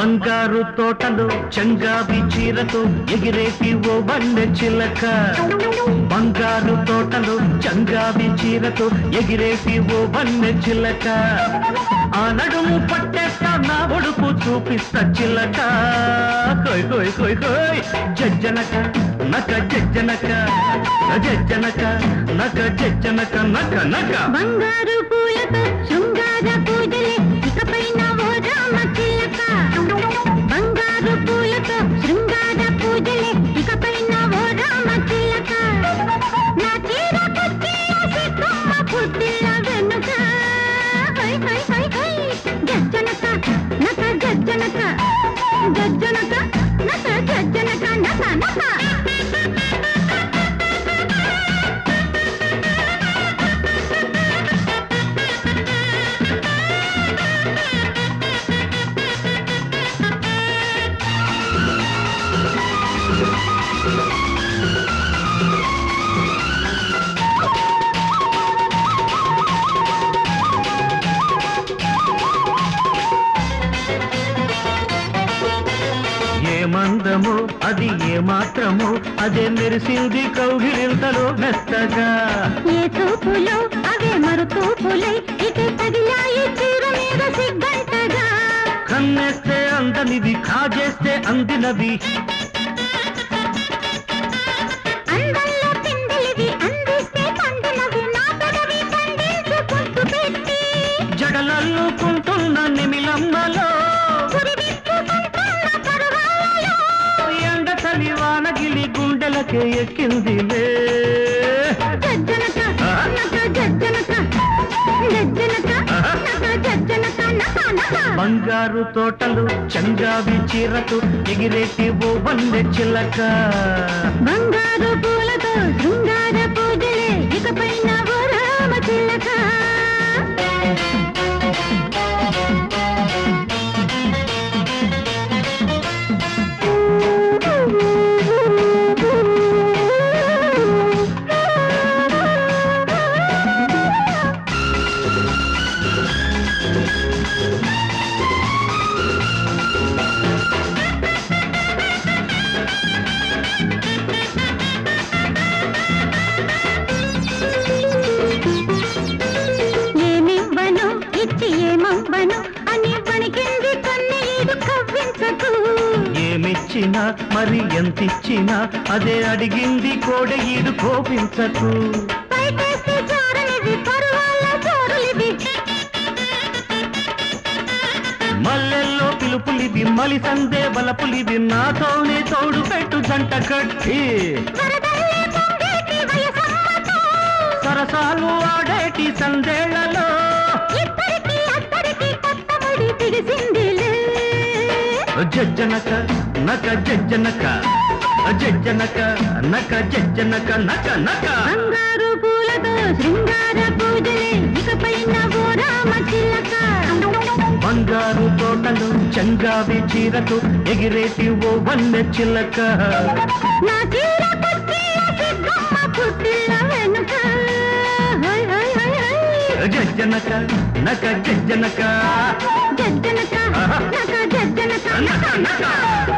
బంగారు తోటలు చంగావి చీరతో ఎగిరేటి ఓ వన్నె చిలక బంగారు తోటలు చంగావి చీరతో ఎగిరేటి ఓ వన్నె చిలక ఆ నడుము పట్టేస్తా నా ఒడుపు చూపిస్తా చిలక కొయ్ కొయ్ కొయ్ కొయ్ జజ్జనక నక జజ్జనక జజ్జనక నక జజ్జనక నక నక బంగారు పూలతో శృంగార పూజలే ఇకపైన ఓ రామ చిలక బంగారు పూలతో శృంగార పూజలే ఇకపైన ఓ రామ చిలక నా చీర కుచ్చిల సిద్ధమ్మ పుట్టిల వెనుక హై హై హై హై గజ్జనక నక గజ్జనక గజ్జనక నక గజ్జనక నక నక ఏ మందము అది ఏ మాత్రము అదే మెరిసింది కౌగిలింతలో మెత్తగా ఏ తూపులో అవే మరు తూపులై ఇటు తగిలాయి చీర మీద సిగ్గంటగా కన్నేస్తే అందనిది కాజేస్తే అందినది అందంలో పిందెలివి అందిస్తే పండునవి నా పెదవి పండించుకుంటూ పెట్టి జడలల్లుకుంటున్న నిమిలమ్మలో పురివిప్పుకుంటున్న పరువాలలో ఎండ చలి వానగిలి గుండెలకే ఎక్కిందిలే జజ్జనక నక జజ్జనక జజ్జనక నక జజ్జనక నక నక బంగారు తోటలు చంగావి చీరకు ఎగిరేటి ఓ వన్నె చిలక బంగారు పూలతో శృంగార పూజలే ఇకపైన ఓ రామ చిలక ఏమివ్వను ఇచ్చి ఏమవ్వను అని వణికింది కన్నీరు కవ్వించకు ఏమిచ్చినా మరి ఎంతిచ్చినా అదే అడిగింది కోడె ఈడు కోపించకు పైకేస్తే చారనివి పరువాల చోరులివి మల్లెల్లో పిలుపులివి మలి సందే బలపులివి నాతోనే తోడు పెట్టు జంట కట్టి వరదల్లే పొంగేటి వయసమ్మతో సరసాలు ఆడేటి సందేళ్లలో ఇద్దరికి అద్దరికి కొత్త ముడి పిడిసిందిలే జజ్జనక నక జజ్జనక జజ్జనక నక జజ్జనక నక నక బంగారు పూలతో శృంగార పూజలే ఇకపైన ఓ రామ చిలక బంగారు తోటలు చంగావి చీరకు ఎగిరేటి ఓ వన్నె చిలక నా చీర కుచ్చిల సిద్ధమ్మ పుట్టిల వెనుక హై హై హై హై జజ్జనక నక జజ్జనక జజ్జనక నక జజ్జనక నక నక